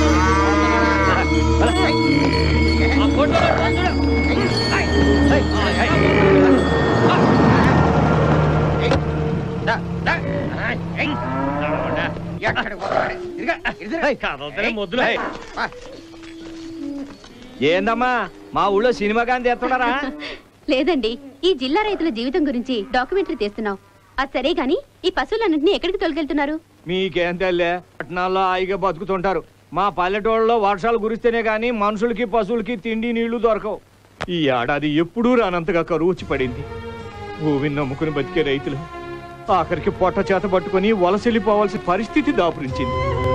మొద్దులే ఏందమ్మా మా ఊళ్ళో సినిమా కానీ తెస్తున్నారా లేదండి ఈ జిల్లా రైతుల జీవితం గురించి డాక్యుమెంటరీ తీస్తున్నాం అది సరే గాని ఈ పశువులన్నింటినీ ఎక్కడికి తొలగెళ్తున్నారు మీకేం తెల్లే పట్టణాల్లో హాయిగా బతుకుతుంటారు మా పల్లెటూళ్ళలో వర్షాలు కురిస్తేనే గాని మనుషులకి పశువులకి తిండి నీళ్లు దొరకవు ఈ ఏడాది ఎప్పుడూ రానంతగా కరువు వచ్చి పడింది భూమిని నమ్ముకుని బతికే రైతులు ఆఖరికి పొట్ట చేత పట్టుకొని వలసెళ్ళిపోవాల్సిన పరిస్థితి దాపురించింది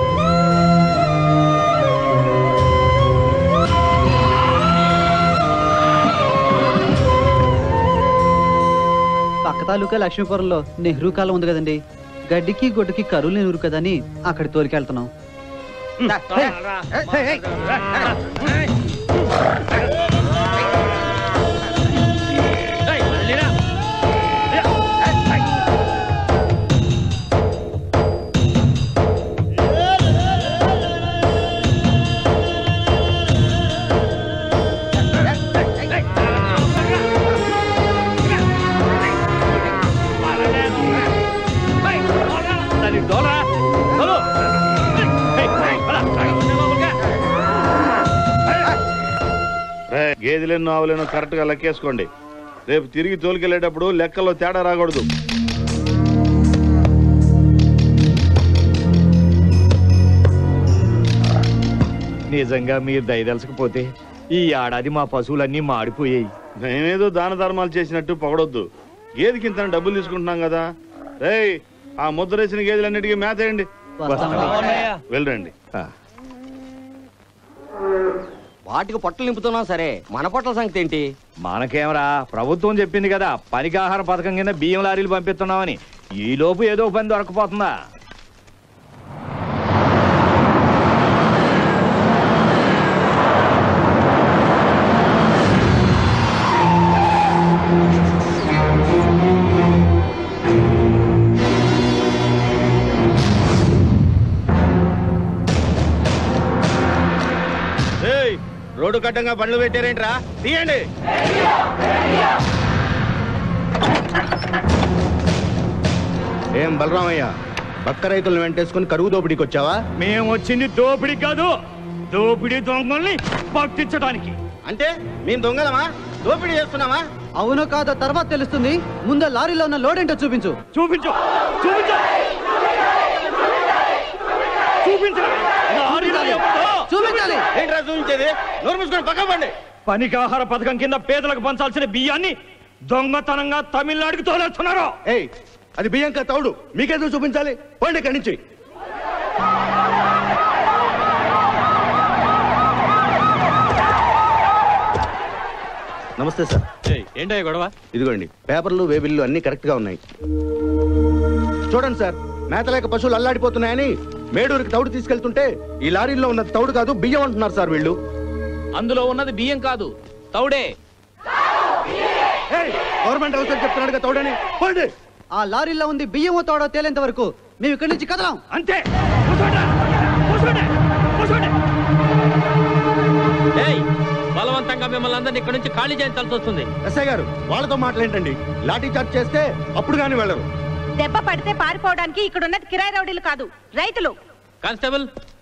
పక్క తాలూకా లక్ష్మీపురంలో నెహ్రూ కాలం ఉంది కదండి గడ్డికి గొడ్డుకి కరువులు నెహ్రూ కదని అక్కడ తోలికెళ్తున్నాం రే గేదెలెన్నో ఆవులేనో కరెక్ట్ గా లెక్కేసుకోండి రేపు తిరిగి తోలుకెళ్ళేటప్పుడు లెక్కల్లో తేడా రాకూడదు నిజంగా మీరు దయదలసకపోతే ఈ ఏడాది మా పశువులన్నీ మాడిపోయాయి మేమేదో దాన ధర్మాలు చేసినట్టు పొగడొద్దు గేదెకి ఇంత డబ్బులు తీసుకుంటున్నాం కదా రేయ్ ఆ ముద్రేసిన గేదెలన్నిటికీ మేతేయండి వస్తామండి. వెళ్ళండి ఆ. వాటికి పొట్టలు నింపుతున్నాం సరే మన పొట్టల సంగతి ఏంటి మనకేమరా ప్రభుత్వం చెప్పింది కదా పనికి ఆహార పథకం కింద బియ్యం లారీలు పంపిస్తున్నామని ఈ లోపు ఏదో ఒక పని దొరకపోతుందా రేయ్ రోడ్డు కట్టంగా బండ్లు పెట్టారేంట్రా తీయండి ఏం బలరామయ్య పక్క రైతులను వెంటేసుకుని కరువు దోపిడీకి వచ్చావా మేము వచ్చింది దోపిడీ కాదు దోపిడీ దొంగల్ని పట్టించడానికి అంటే మేము దొంగలమా దోపిడీ చేస్తున్నామా అవునో కాదో తర్వాత తెలుస్తుంది ముందు లారీలో ఉన్న లోడ్ ఏంటో చూపించు చూపించు చూపించు చూపించు లారీలో ఎవరో చూపించాలి ఏంట్రా చూపించేది నోరు మూసుకొని పక్క పండి పనికి ఆహార పథకం కింద పేదలకు పంచాల్సిన బియ్యాన్ని దొంగతనంగా తమిళనాడుకి తోలేస్తున్నారు ఏయ్ అది బియ్యంక తౌడు మీకెందుకు చూపించాలి పోండి ఇక్కడి నుంచి నమస్తే సార్ ఏంటో గొడవ ఇదిగోండి పేపర్లు వేబిల్లు అన్ని కరెక్ట్ గా ఉన్నాయి చూడండి సార్ మేతలేక పశువులు అల్లాడిపోతున్నాయని మేడూరికి తౌడు తీసుకెళ్తుంటే ఈ లారీల్లో ఉన్న తౌడు కాదు బియ్యం అంటున్నారు సార్ వీళ్ళు అందులో ఉన్నది బియ్యం కాదు తౌడే ఏయ్, గవర్నమెంట్ అవసరం చెప్తున్నాడు తౌడని పోండి ఆ లారీలో ఉంది బియ్యమో తోడో తేలేంత వరకు మేము ఇక్కడి నుంచి కదలాం అంతే కూర్చోండి. కూర్చోండి. కూర్చోండి. బలవంతంగా మిమ్మల్ని అందరినీ ఇక్కడ నుంచి ఖాళీ చేయించాల్సి వస్తుంది ఎస్ఐ గారు వాళ్ళతో మాట్లాడేంటండి లాఠీ చార్జ్ చేస్తే అప్పుడు కానీ వెళ్ళరు దెబ్బ పడితే పారిపోవడానికి ఇక్కడ ఉన్నది కిరాయి రౌడీలు కాదు రైతులు కానిస్టేబుల్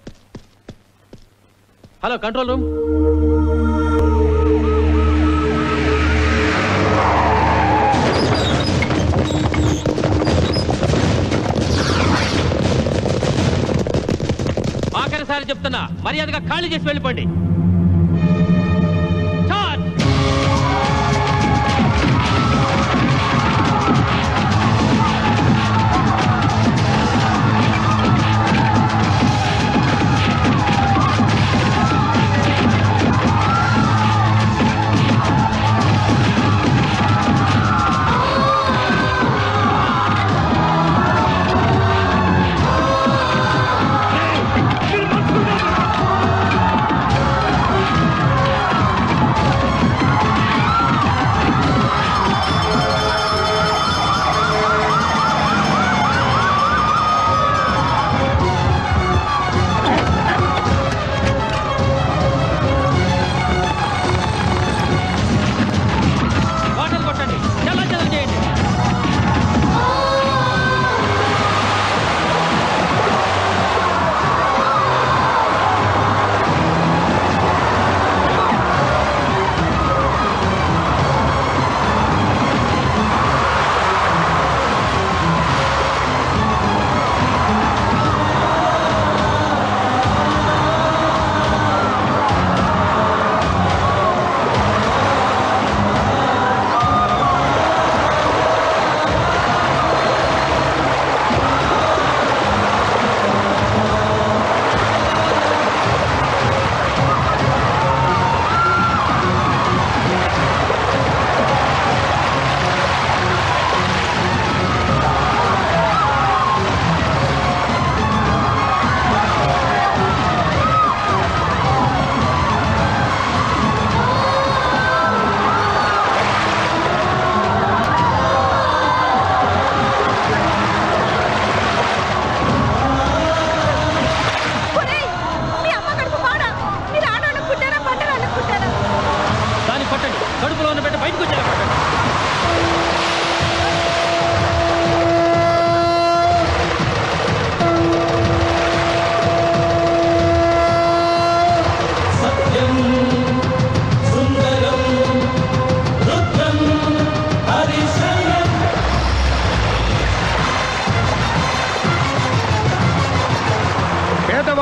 హలో కంట్రోల్ రూమ్ ఆఖరిసారి చెప్తున్నా మర్యాదగా ఖాళీ చేసి వెళ్ళిపోండి చార్జ్ మీరు మనుషులు కాదు.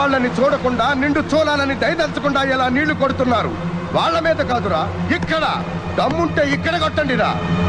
పేదవాళ్ళని చూడకుండా నిండు చూడాలని దయదలుచకుండా ఇలా నీళ్లు కొడుతున్నారు వాళ్ళ మీద కాదురా ఇక్కడ దమ్ముంటే ఇక్కడ కొట్టండిరా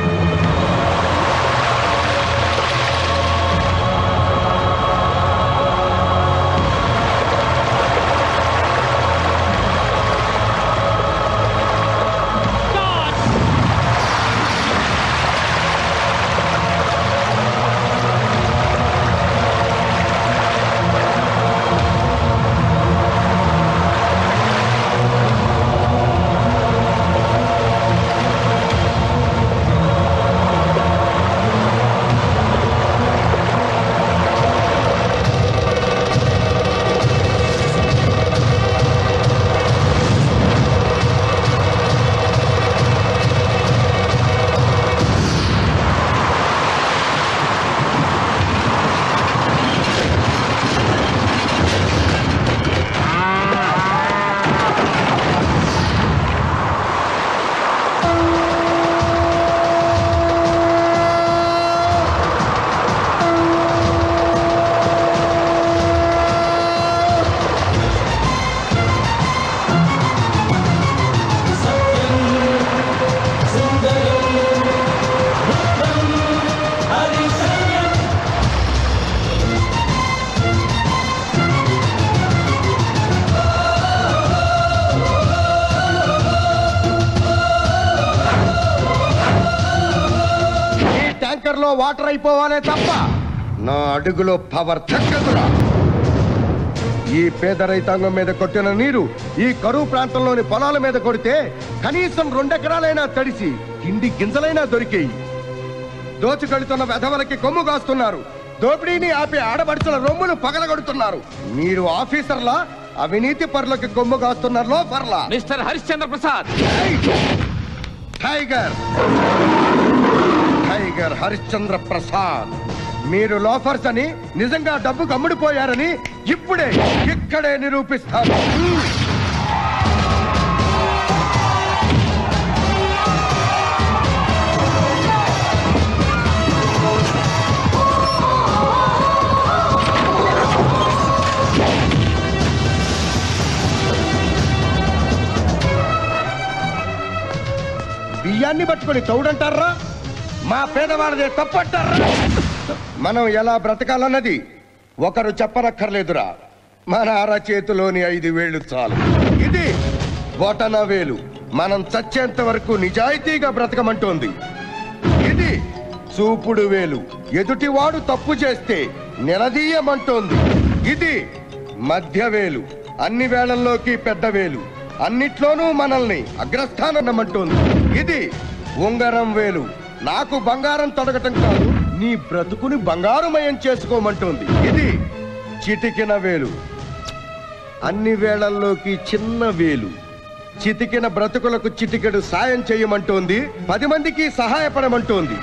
ఈ ట్యాంకర్ లో వాటర్ అయిపోవాలే తప్ప నా అడుగులో పవర్ తగ్గదురా ఈ పేద రైతాంగం మీద కొట్టిన నీరు ఈ కరువు ప్రాంతంలోని పొలాల మీద కొడితే కనీసం రెండెకరాలైనా తడిసి కిండి గింజలైనా దొరికేయి దోచుకెళ్తున్న వెధవలకి కొమ్ము కాస్తున్నారు దోపిడీని ఆపే ఆడబడుచుల రొమ్ములు పగలగొడుతున్నారు మీరు ఆఫీసర్లా అవినీతి పరులకి కొమ్ము కాస్తున్నారో పర్లా మిస్టర్ హరిశ్చంద్ర ప్రసాద్ ఏయ్! టైగర్ టైగర్ హరిశ్చంద్ర ప్రసాద్ మీరు లోఫర్స్ అని నిజంగా డబ్బు కమ్ముడిపోయారని ఇప్పుడే ఇక్కడే నిరూపిస్తాను బియ్యాన్ని పట్టుకొని తౌడంటారా మా పేదవాళ్ళదే తప్పంటారా మనం ఎలా బ్రతకాలన్నది ఒకరు చెప్పనక్కర్లేదురా మన అరచేతిలోని ఐదు వేళ్లు చాలు ఇది బొటన వేలు మనం చచ్చేంత వరకు నిజాయితీగా బ్రతకమంటోంది ఇది చూపుడు వేలు ఎదుటివాడు తప్పు చేస్తే నిలదీయమంటోంది ఇది మధ్య వేలు అన్ని వేళల్లోకి పెద్ద వేలు అన్నిట్లోనూ మనల్ని అగ్రస్థానమంటోంది ఇది ఉంగరం వేలు నాకు బంగారం తొడగటం కాదు నీ బ్రతుకుని బంగారుమయం చేసుకోమంటోంది ఇది చిటికిన వేలు అన్ని వేళల్లోకి చిన్న వేలు చితికిన బ్రతుకులకు చిటికెడు సాయం చేయమంటోంది పది మందికి సహాయపడమంటోంది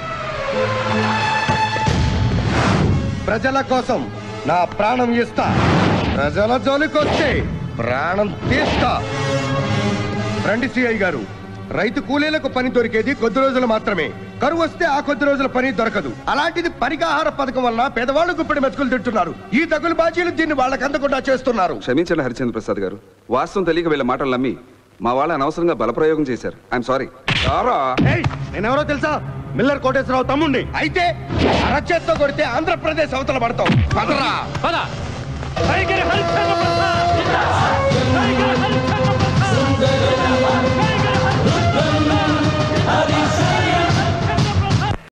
ప్రజల కోసం నా ప్రాణం ఇస్తా ప్రజల జోలికొస్తే ప్రాణం తీస్తా రండి సిఐ గారు రైతు కూలీలకు పని దొరికేది కొద్ది రోజులు మాత్రమే కరువు వస్తే ఆ కొద్ది రోజుల పని దొరకదు అలాంటిది పరిగాహార పథకం వల్ల పేదవాళ్ళు గుప్పెడి మెతుకులు తింటున్నారు ఈ తగులు బాజీలు దీన్ని వాళ్ళకి అందకుండా చేస్తున్నారు క్షమించండి హరిచంద్ర ప్రసాద్ గారు వాస్తవం తెలియక వీళ్ళ మాటలు నమ్మి మా వాళ్ళు అనవసరంగా బలప్రయోగం చేశారు ఐఎమ్ సారీ నేనెవరో తెలుసా మిల్లర్ కోటేశ్వరరావు తమ్ముండి అయితే అరచేత్తో కొడితే ఆంధ్రప్రదేశ్ అవతల పడతాం పదరా పద టైగర్ హరిశ్చంద్ర ప్రసాద్